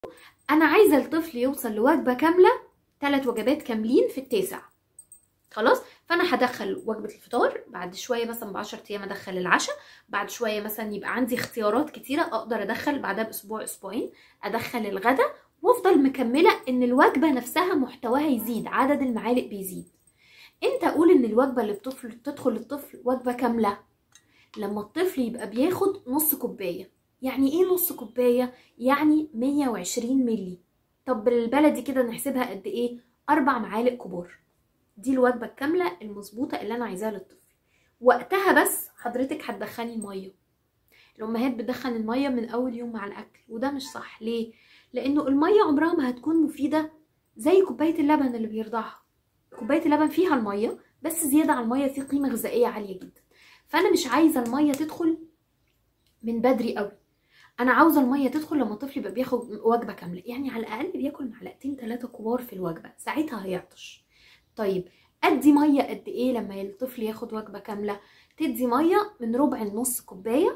انا عايزه الطفل يوصل لوجبه كامله ثلاث وجبات كاملين في التاسع خلاص فانا هدخل وجبه الفطار بعد شويه مثلا ب 10 ايام ادخل العشاء بعد شويه مثلا يبقى عندي اختيارات كتيره اقدر ادخل بعدها باسبوع اسبوعين ادخل الغدا وافضل مكمله ان الوجبه نفسها محتواها يزيد عدد المعالق بيزيد امتى اقول ان الوجبه اللي بتدخل تدخل للطفل وجبه كامله لما الطفل يبقى بياخد نص كوبايه يعني ايه نص كوبايه يعني 120 ملي طب بالبلدي كده نحسبها قد ايه اربع معالق كبار دي الوجبه الكامله المظبوطه اللي انا عايزاها للطفل وقتها بس حضرتك هتدخلي الميه الامهات بتدخن الميه من اول يوم مع الاكل وده مش صح ليه لانه الميه عمرها ما هتكون مفيده زي كوبايه اللبن اللي بيرضعها كوبايه اللبن فيها الميه بس زياده عن الميه في قيمه غذائيه عاليه جدا فانا مش عايزه الميه تدخل من بدري قوي انا عاوزه الميه تدخل لما الطفل يبقى بياخد وجبه كامله يعني على الاقل بياكل معلقتين ثلاثه كبار في الوجبه ساعتها هيعطش طيب ادي ميه قد ايه لما الطفل ياخد وجبه كامله تدي ميه من ربع لنص كوبايه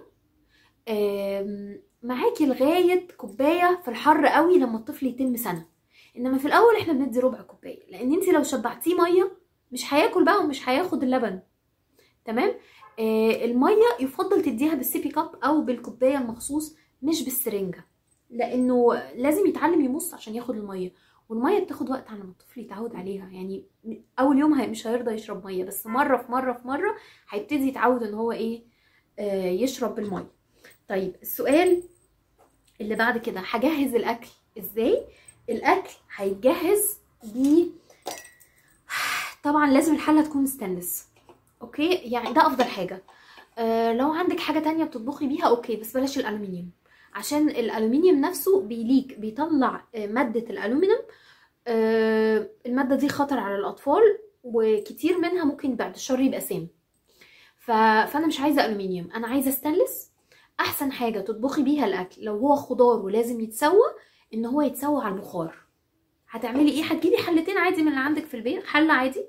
معاكي لغايه كوبايه في الحر قوي لما الطفل يتم سنه انما في الاول احنا بندي ربع كوبايه لان انت لو شبعتيه ميه مش هياكل بقى ومش هياخد اللبن تمام آه الميه يفضل تديها بالسيبي كاب او بالكوبايه المخصوص مش بالسرنجه لانه لازم يتعلم يمص عشان ياخد الميه والميه بتاخد وقت على ما الطفل يتعود عليها يعني اول يوم هي مش هيرضى يشرب ميه بس مره في مره في مره هيبتدي يتعود ان هو ايه آه يشرب بالميه طيب السؤال اللي بعد كده هجهز الاكل ازاي الاكل هيتجهز ب طبعا لازم الحله تكون ستانلس اوكي يعني ده افضل حاجه آه لو عندك حاجه تانية بتطبخي بيها اوكي بس بلاش الالومنيوم عشان الالومنيوم نفسه بيليك بيطلع آه ماده الالومنيوم آه الماده دي خطر على الاطفال وكتير منها ممكن بعد الشر يبقى سام ف... فانا مش عايزه الومنيوم انا عايزه ستانلس احسن حاجه تطبخي بيها الاكل لو هو خضار ولازم يتسوى ان هو يتسوى على البخار هتعملي ايه هتجيبي حلتين عادي من اللي عندك في البيت حله عادي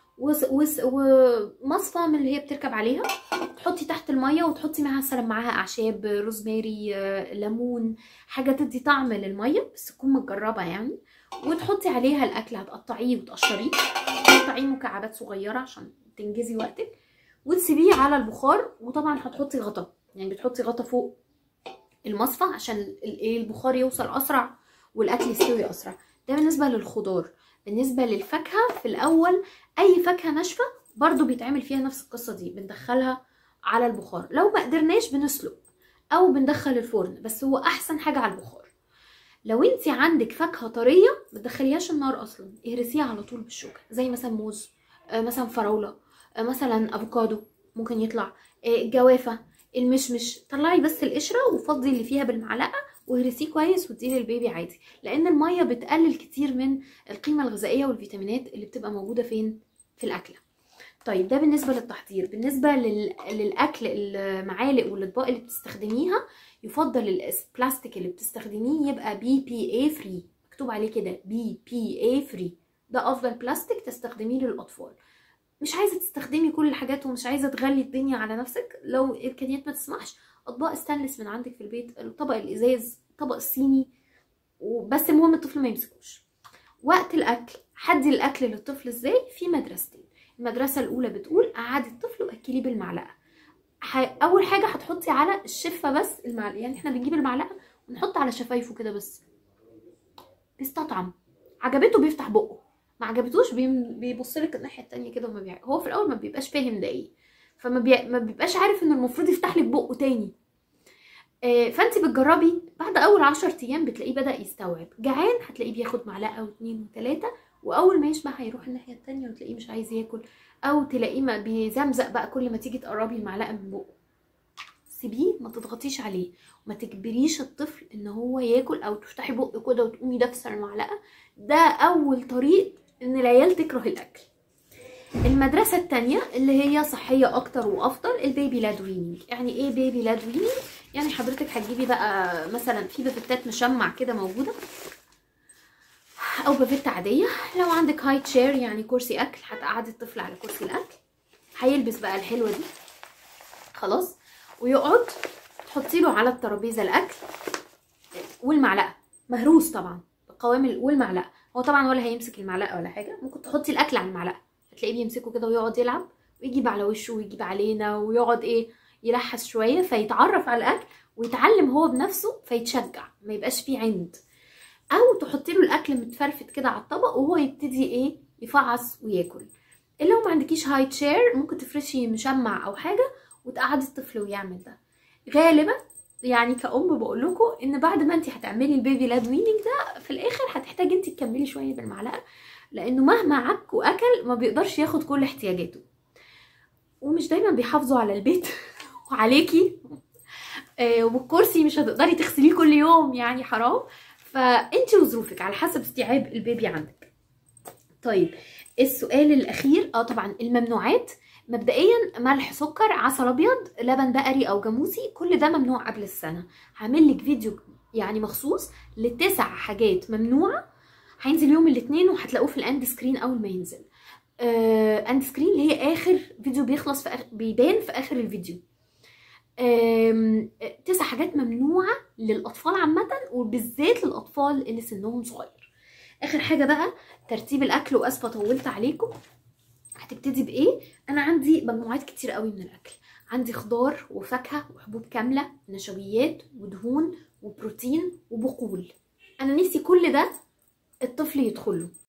ومصفى من اللي هي بتركب عليها تحطي تحت الميه وتحطي معاها مثلا معاها اعشاب روزماري ليمون حاجه تدي طعم للميه بس تكون متجربه يعني وتحطي عليها الاكل هتقطعيه وتقشريه تقطعيه مكعبات صغيره عشان تنجزي وقتك وتسيبيه على البخار وطبعا هتحطي غطا يعني بتحطي غطا فوق المصفى عشان البخار يوصل اسرع والاكل يستوي اسرع ده بالنسبه للخضار بالنسبه للفاكهه في الاول اي فاكهه ناشفه برضو بيتعمل فيها نفس القصه دي بندخلها على البخار لو ما قدرناش بنسلق او بندخل الفرن بس هو احسن حاجه على البخار لو انت عندك فاكهه طريه ما تدخليهاش النار اصلا اهرسيها على طول بالشوكه زي مثلا موز مثلا فراوله مثلا افوكادو ممكن يطلع جوافه المشمش طلعي بس القشره وفضي اللي فيها بالمعلقه واهرسيه كويس واديه للبيبي عادي لان الميه بتقلل كتير من القيمه الغذائيه والفيتامينات اللي بتبقى موجوده فين في الاكله طيب ده بالنسبه للتحضير بالنسبه لل... للاكل المعالق والاطباق اللي بتستخدميها يفضل البلاستيك اللي بتستخدميه يبقى بي بي اي فري مكتوب عليه كده بي بي اي فري ده افضل بلاستيك تستخدميه للاطفال مش عايزه تستخدمي كل الحاجات ومش عايزه تغلي الدنيا على نفسك لو الامكانيات ما تسمحش اطباق ستانلس من عندك في البيت الطبق الازاز الطبق الصيني وبس المهم الطفل ما يمسكوش وقت الاكل حدي الاكل للطفل ازاي في مدرستين المدرسه الاولى بتقول قعدي الطفل واكليه بالمعلقه اول حاجه هتحطي على الشفه بس المعلقه يعني احنا بنجيب المعلقه ونحط على شفايفه كده بس بيستطعم عجبته بيفتح بقه ما عجبتوش بيبص لك الناحيه التانية كده وما بيع... هو في الاول ما بيبقاش فاهم ده ايه فما بي... ما بيبقاش عارف ان المفروض يفتح لك بقه تاني آه فانت بتجربي بعد اول عشر ايام بتلاقيه بدا يستوعب جعان هتلاقيه بياخد معلقه واتنين وتلاته واول ما يشبع هيروح الناحيه التانية وتلاقيه مش عايز ياكل او تلاقيه ما بيزمزق بقى كل ما تيجي تقربي المعلقه من بقه سيبيه ما تضغطيش عليه وما تجبريش الطفل ان هو ياكل او تفتحي بقه كده وتقومي دافسه المعلقه ده اول طريق ان العيال تكره الاكل المدرسة التانية اللي هي صحية أكتر وأفضل البيبي لاد وينينج يعني إيه بيبي لاد وينينج؟ يعني حضرتك هتجيبي بقى مثلا في بافيتات مشمع كده موجودة أو بافيتة عادية لو عندك هاي تشير يعني كرسي أكل هتقعدي الطفل على كرسي الأكل هيلبس بقى الحلوة دي خلاص ويقعد تحطي له على الترابيزة الأكل والمعلقة مهروس طبعا بقوام ال- والمعلقه هو طبعا ولا هيمسك المعلقه ولا حاجه ممكن تحطي الاكل على المعلقه هتلاقيه بيمسكه كده ويقعد يلعب ويجيب على وشه ويجيب علينا ويقعد ايه يلحس شويه فيتعرف على الاكل ويتعلم هو بنفسه فيتشجع ما يبقاش فيه عند او تحطي له الاكل متفرفت كده على الطبق وهو يبتدي ايه يفعص وياكل الا لو ما عندكيش هاي تشير ممكن تفرشي مشمع او حاجه وتقعدي الطفل ويعمل ده غالبا يعني كأم بقول لكم ان بعد ما انت هتعملي البيبي لاد ويننج ده في الاخر هتحتاجي انت تكملي شويه بالمعلقه لانه مهما عك واكل ما بيقدرش ياخد كل احتياجاته ومش دايما بيحافظوا على البيت وعليكي آه، والكرسي مش هتقدري تغسليه كل يوم يعني حرام فانت وظروفك على حسب استيعاب البيبي عندك طيب السؤال الاخير اه طبعا الممنوعات مبدئيا ملح سكر عسل ابيض لبن بقري او جاموسي كل ده ممنوع قبل السنه هعمل لك فيديو يعني مخصوص لتسع حاجات ممنوعه هينزل يوم الاثنين وهتلاقوه في الاند سكرين اول ما ينزل آه اند سكرين اللي هي اخر فيديو بيخلص في آخر بيبان في اخر الفيديو آم، آه، تسع حاجات ممنوعه للاطفال عامه وبالذات للاطفال اللي سنهم صغير اخر حاجه بقى ترتيب الاكل واسفه طولت عليكم هتبتدي بايه انا عندي مجموعات كتير قوي من الاكل عندي خضار وفاكهه وحبوب كامله نشويات ودهون وبروتين وبقول انا نفسي كل ده الطفل يدخله